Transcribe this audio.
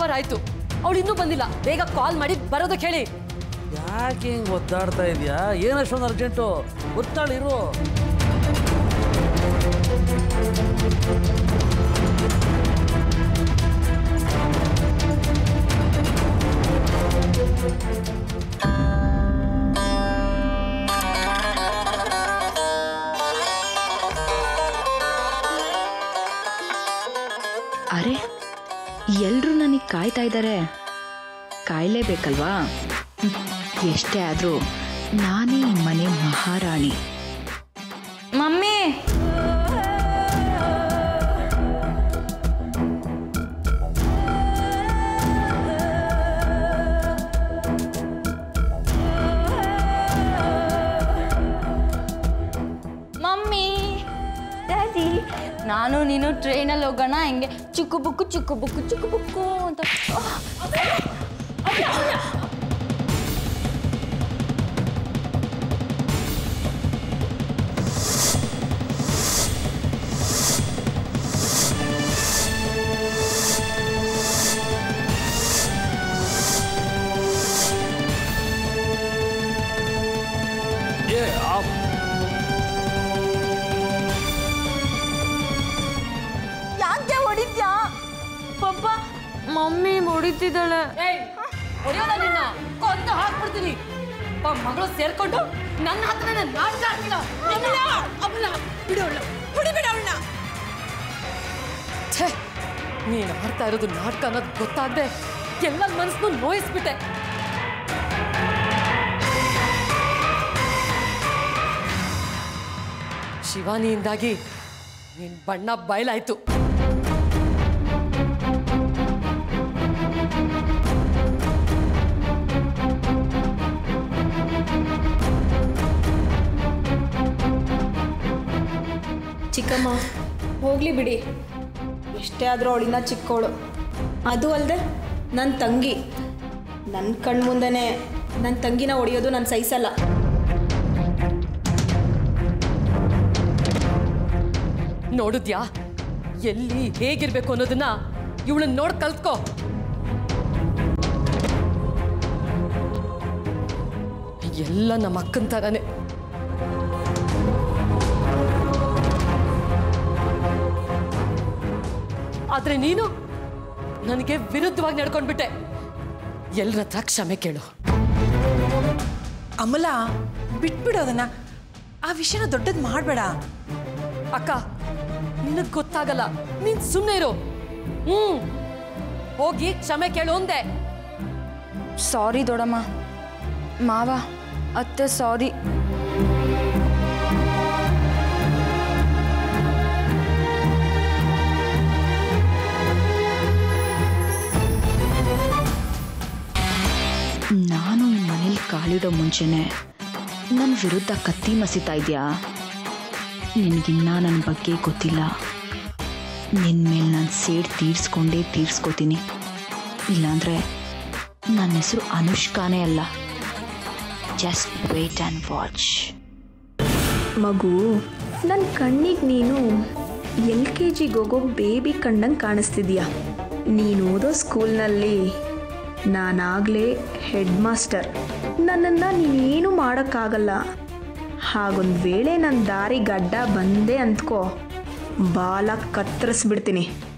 ವಾರ ಆಯ್ತು ಅವಳು ಇನ್ನೂ ಬಂದಿಲ್ಲ ಬೇಗ ಕಾಲ್ ಮಾಡಿ ಬರೋದಕ್ಕೆ ಹೇಳಿ ಯಾಕೆ ಹಿಂಗೆ ಒದ್ದಾಡ್ತಾ ಇದೆಯಾ ಏನಷ್ಟೊಂದು ಅರ್ಜೆಂಟು ಗೊತ್ತಾಳಿರು ಅರೆ ಎಲ್ರೂ ನನಗೆ ಕಾಯ್ತಾ ಇದ್ದಾರೆ ಕಾಯಲೇಬೇಕಲ್ವಾ ಹ್ಮ್. ಎಷ್ಟೇ ಆದರೂ ನಾನೇ ಈ ಮನೆ ಮಹಾರಾಣಿ ಮಮ್ಮಿ ಮಮ್ಮಿ ಡ್ಯಾಡಿ ನಾನು ನೀನು ಟ್ರೈನಲ್ಲಿ ಹೋಗೋಣ ಹಿಂಗೆ ಚುಕ್ಕು ಬುಕ್ಕು ಚುಕ್ಕು ಬುಕ್ಕು ಚುಕ್ಕು ಬುಕ್ಕು ಅಂತ ಏ ಆ ಯಾಕೆ ಹೊಡಿತ್ಯಾ ಪಪ್ಪ ಮಮ್ಮಿ ಹೊಡಿತಿದ್ದಾಳೆ ಹೊಡೆಯೋದ ನಿನ್ನ ಕೊಂದು ಹಾಕ್ಬಿಡ್ತೀನಿ ಒಬ್ಬ ಮಗಳು ಸೇರ್ಕೊಂಡು ನನ್ನ ಹತ್ರನೇ ನಾಟಕ ಆಡ್ತೀರ ಛೇ ನೀನು ಆಡ್ತಾ ಇರೋದು ನಾಟಕ ಅನ್ನೋದು ಗೊತ್ತಾಗದೆ ಎಲ್ಲ ಮನಸ್ಸನ್ನು ನೋಯಿಸ್ಬಿಟ್ಟೆ ಶಿವಾನಿಯಿಂದಾಗಿ ನಿನ್ ಬಣ್ಣ ಬಯಲಾಯ್ತು ಚಿಕ್ಕಮ್ಮ ಹೋಗ್ಲಿ ಬಿಡಿ ಎಷ್ಟೇ ಆದರೂ ಅವಳಿನ ಚಿಕ್ಕವಳು ಅದು ಅಲ್ಲದೆ ನನ್ನ ತಂಗಿ ನನ್ನ ಕಣ್ಮುಂದೆನೇ ನನ್ನ ತಂಗಿನ ಹೊಡೆಯೋದು ನಾನು ಸಹಿಸಲ್ಲ ನೋಡಿದ್ಯಾ ಎಲ್ಲಿ ಹೇಗಿರ್ಬೇಕು ಅನ್ನೋದನ್ನ ಇವಳನ್ನ ನೋಡ್ ಕಲ್ತ್ಕೋ ಎಲ್ಲ ನಮ್ಮ ಅಕ್ಕನ ಥರನೇ ಆದ್ರೆ ನೀನು ನನಗೆ ವಿರುದ್ಧವಾಗಿ ನಡ್ಕೊಂಡ್ಬಿಟ್ಟೆ ಎಲ್ಲರ ಹತ್ರ ಕ್ಷಮೆ ಕೇಳು ಅಮಲ ಬಿಟ್ಬಿಡೋದನ್ನ ಆ ವಿಷಯನ ದೊಡ್ಡದು ಮಾಡಬೇಡ ಅಕ್ಕ ನಿನಗ್ ಗೊತ್ತಾಗಲ್ಲ ನೀನ್ ಸುಮ್ಮನೆ ಇರು ಹ್ಮ್ ಹೋಗಿ ಕ್ಷಮೆ ಕೇಳು ಅಂದೆ ಸಾರಿ ದೊಡಮ್ಮ ಮಾವ ಅತ್ತೆ ಸಾರಿ ನಾನು ಈ ಮನೇಲಿ ಕಾಲಿಡೋ ಮುಂಚೆನೆ ನನ್ನ ವಿರುದ್ಧ ಕತ್ತಿ ಮಸಿತಾ ಇದೆಯಾ ನಿನಗಿನ್ನ ನನ್ನ ಬಗ್ಗೆ ಗೊತ್ತಿಲ್ಲ ನಿನ್ನ ಮೇಲೆ ನಾನು ಸೇಡ್ ತೀರ್ಸ್ಕೊಂಡೇ ತೀರ್ಸ್ಕೋತೀನಿ ಇಲ್ಲಾಂದರೆ ನನ್ನ ಹೆಸರು ಅನುಷ್ಕಾನೇ ಅಲ್ಲ ಜಸ್ಟ್ ವೇಟ್ ಆ್ಯಂಡ್ ವಾಚ್ ಮಗು ನನ್ನ ಕಣ್ಣಿಗೆ ನೀನು ಎಲ್ ಕೆ ಜಿಗೆ ಹೋಗೋ ಬೇಬಿ ಕಣ್ಣಂಗೆ ಕಾಣಿಸ್ತಿದ್ಯಾ ನೀನು ಓದೋ ಸ್ಕೂಲ್ನಲ್ಲಿ ನಾನಾಗಲೇ ಹೆಡ್ ಮಾಸ್ಟರ್ ನನ್ನನ್ನು ನೀನೇನು ಮಾಡೋಕ್ಕಾಗಲ್ಲ ಹಾಗೊಂದು ವೇಳೆ ನನ್ನ ದಾರಿ ಗಡ್ಡ ಬಂದೆ ಅಂದ್ಕೋ ಬಾಲ ಕತ್ತರಿಸ್ಬಿಡ್ತೀನಿ